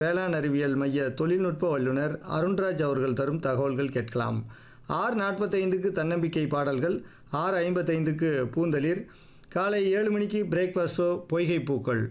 வேளாண் அறிவியல் மைய தொழில்நுட்ப வல்லுநர் அருண்ராஜ் அவர்கள் தரும் தகவல்கள் கேட்கலாம் ஆறு நாற்பத்தைந்துக்கு தன்னம்பிக்கை பாடல்கள் ஆறு ஐம்பத்தைந்துக்கு பூந்தளிர் காலை ஏழு மணிக்கு பிரேக்ஃபாஸ்ட் ஷோ பொய்கை பூக்கள்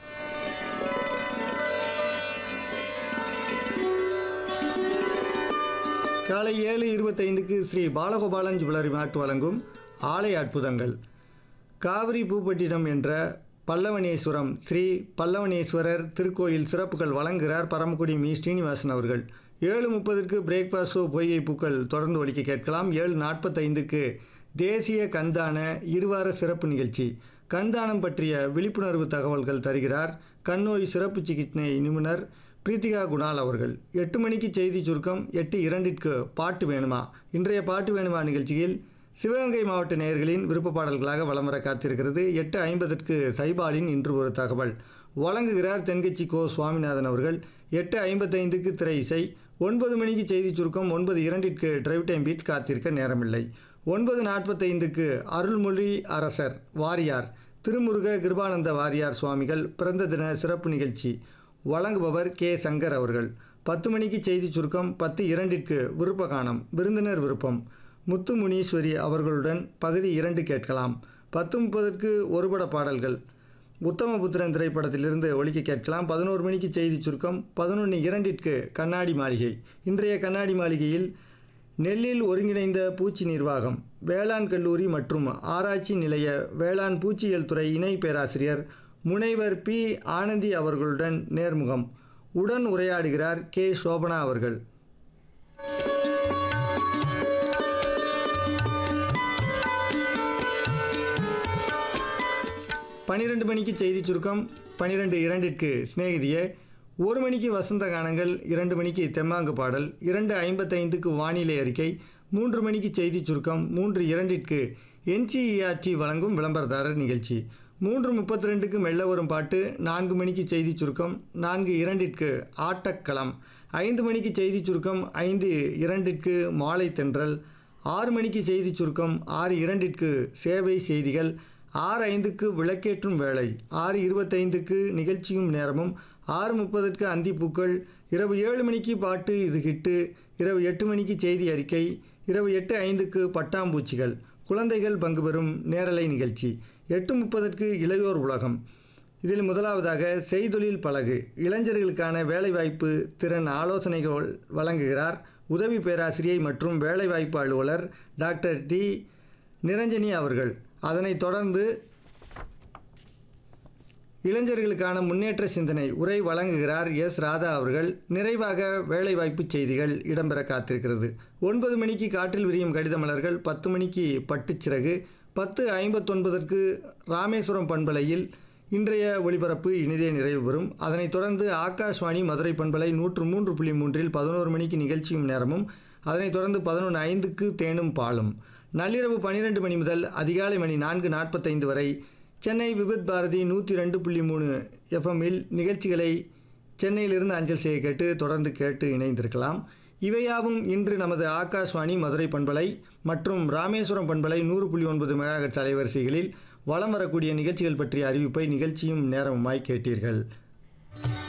காலை ஏழு இருபத்தைந்துக்கு ஸ்ரீ பாலகோபாலன் ஜுவல்லரி மாட்டு வழங்கும் ஆலய அற்புதங்கள் காவிரி பூப்பட்டினம் என்ற பல்லவனேஸ்வரம் ஸ்ரீ பல்லவனேஸ்வரர் திருக்கோயில் சிறப்புகள் வழங்குகிறார் பரமக்குடி மீ ஸ்ரீனிவாசன் அவர்கள் ஏழு முப்பதுக்கு பிரேக்ஃபாஸ்ட் ஷோ பொய்கை பூக்கள் தொடர்ந்து ஒலிக்க கேட்கலாம் ஏழு நாற்பத்தைந்துக்கு தேசிய கண்தான இருவார சிறப்பு நிகழ்ச்சி கண்தானம் பற்றிய விழிப்புணர்வு தகவல்கள் தருகிறார் கண்ணோய் சிறப்பு சிகிச்சை நிபுணர் பிரீத்திகா குணால் அவர்கள் எட்டு மணிக்கு செய்தி சுருக்கம் எட்டு இரண்டிற்கு பாட்டு வேணுமா இன்றைய பாட்டு வேணுமா நிகழ்ச்சியில் சிவகங்கை மாவட்ட நேயர்களின் விருப்ப பாடல்களாக வலம் வர காத்திருக்கிறது எட்டு ஐம்பதற்கு சைபாலின் இன்று ஒரு தகவல் வழங்குகிறார் தென்கட்சி கோ சுவாமிநாதன் அவர்கள் எட்டு ஐம்பத்தைந்துக்கு திரை இசை ஒன்பது மணிக்கு செய்தி சுருக்கம் ஒன்பது இரண்டிற்கு டிரைவ் டைம் பீச் காத்திருக்க நேரமில்லை ஒன்பது நாற்பத்தைந்துக்கு அருள்மொழி அரசர் வாரியார் திருமுருக கிருபானந்த வாரியார் சுவாமிகள் பிறந்த தின சிறப்பு நிகழ்ச்சி வழங்குபவர் கே சங்கர் அவர்கள் பத்து மணிக்கு செய்தி சுருக்கம் பத்து இரண்டிற்கு விருப்ப காணம் விருந்தினர் விருப்பம் முத்து முனீஸ்வரி அவர்களுடன் பகுதி இரண்டு கேட்கலாம் பத்து முப்பதற்கு ஒருபட பாடல்கள் உத்தமபுத்திரன் திரைப்படத்திலிருந்து ஒலிக்க கேட்கலாம் பதினோரு மணிக்கு செய்தி சுருக்கம் பதினொன்று இரண்டிற்கு கண்ணாடி மாளிகை இன்றைய கண்ணாடி மாளிகையில் நெல்லில் ஒருங்கிணைந்த பூச்சி நிர்வாகம் வேளாண் கல்லூரி மற்றும் ஆராய்ச்சி நிலைய வேளாண் பூச்சியியல் துறை இணை பேராசிரியர் முனைவர் பி ஆனந்தி அவர்களுடன் நேர்முகம் உடன் உரையாடுகிறார் கே சோபனா அவர்கள் பனிரெண்டு மணிக்கு செய்தி சுருக்கம் பனிரெண்டு இரண்டிற்கு சிநேகிதியே ஒரு மணிக்கு வசந்த கானங்கள் இரண்டு மணிக்கு தெம்மாங்கு பாடல் இரண்டு ஐம்பத்தைந்துக்கு வானிலை அறிக்கை மூன்று மணிக்கு செய்தி சுருக்கம் மூன்று இரண்டிற்கு என்சிஇஆர்டி வழங்கும் விளம்பரதாரர் நிகழ்ச்சி மூன்று முப்பத்தி ரெண்டுக்கு மெல்ல வரும் பாட்டு நான்கு மணிக்கு செய்தி சுருக்கம் நான்கு இரண்டிற்கு ஆட்டக்களம் ஐந்து மணிக்கு செய்தி சுருக்கம் ஐந்து இரண்டிற்கு மாலை தென்றல் ஆறு மணிக்கு செய்தி சுருக்கம் ஆறு இரண்டிற்கு சேவை செய்திகள் ஆறு ஐந்துக்கு விளக்கேற்றும் வேலை ஆறு இருபத்தைந்துக்கு நிகழ்ச்சியும் நேரமும் ஆறு முப்பதுக்கு அந்திப்பூக்கள் இரவு ஏழு மணிக்கு பாட்டு இது ஹிட்டு இரவு எட்டு மணிக்கு செய்தி அறிக்கை இரவு எட்டு ஐந்துக்கு பட்டாம்பூச்சிகள் குழந்தைகள் பங்கு பெறும் நேரலை நிகழ்ச்சி எட்டு முப்பதற்கு இளையோர் உலகம் இதில் முதலாவதாக செய்தொழில் பழகு இளைஞர்களுக்கான வேலைவாய்ப்பு திறன் ஆலோசனைகள் வழங்குகிறார் உதவி பேராசிரியை மற்றும் வேலைவாய்ப்பு அலுவலர் டாக்டர் டி நிரஞ்சனி அவர்கள் அதனைத் தொடர்ந்து இளைஞர்களுக்கான முன்னேற்ற சிந்தனை உரை வழங்குகிறார் எஸ் ராதா அவர்கள் நிறைவாக வேலைவாய்ப்பு செய்திகள் இடம்பெற காத்திருக்கிறது ஒன்பது மணிக்கு காற்றில் விரியும் கடித மலர்கள் பத்து மணிக்கு பட்டுச்சிறகு பத்து ஐம்பத்தொன்பதற்கு ராமேஸ்வரம் பண்பலையில் இன்றைய ஒளிபரப்பு இனிதே நிறைவு பெறும் அதனைத் தொடர்ந்து ஆகாஷ்வாணி மதுரை பண்பலை நூற்று மூன்று புள்ளி மூன்றில் பதினோரு மணிக்கு நிகழ்ச்சியும் நேரமும் அதனைத் தொடர்ந்து பதினொன்று ஐந்துக்கு தேனும் பாலும் நள்ளிரவு பன்னிரெண்டு மணி முதல் அதிகாலை மணி நான்கு நாற்பத்தைந்து வரை சென்னை விபத் பாரதி நூற்றி ரெண்டு புள்ளி மூணு எஃப்எம்மில் நிகழ்ச்சிகளை சென்னையிலிருந்து அஞ்சல் செய்ய கேட்டு தொடர்ந்து கேட்டு இணைந்திருக்கலாம் இவையாவும் இன்று நமது ஆகாஷ்வாணி மதுரை பண்பலை மற்றும் ராமேஸ்வரம் பண்பலை நூறு புள்ளி ஒன்பது மெகாஹெட்ஸ் அலைவரிசைகளில் வலம் வரக்கூடிய நிகழ்ச்சிகள் பற்றிய அறிவிப்பை நிகழ்ச்சியும் நேரமுமாய் கேட்டீர்கள்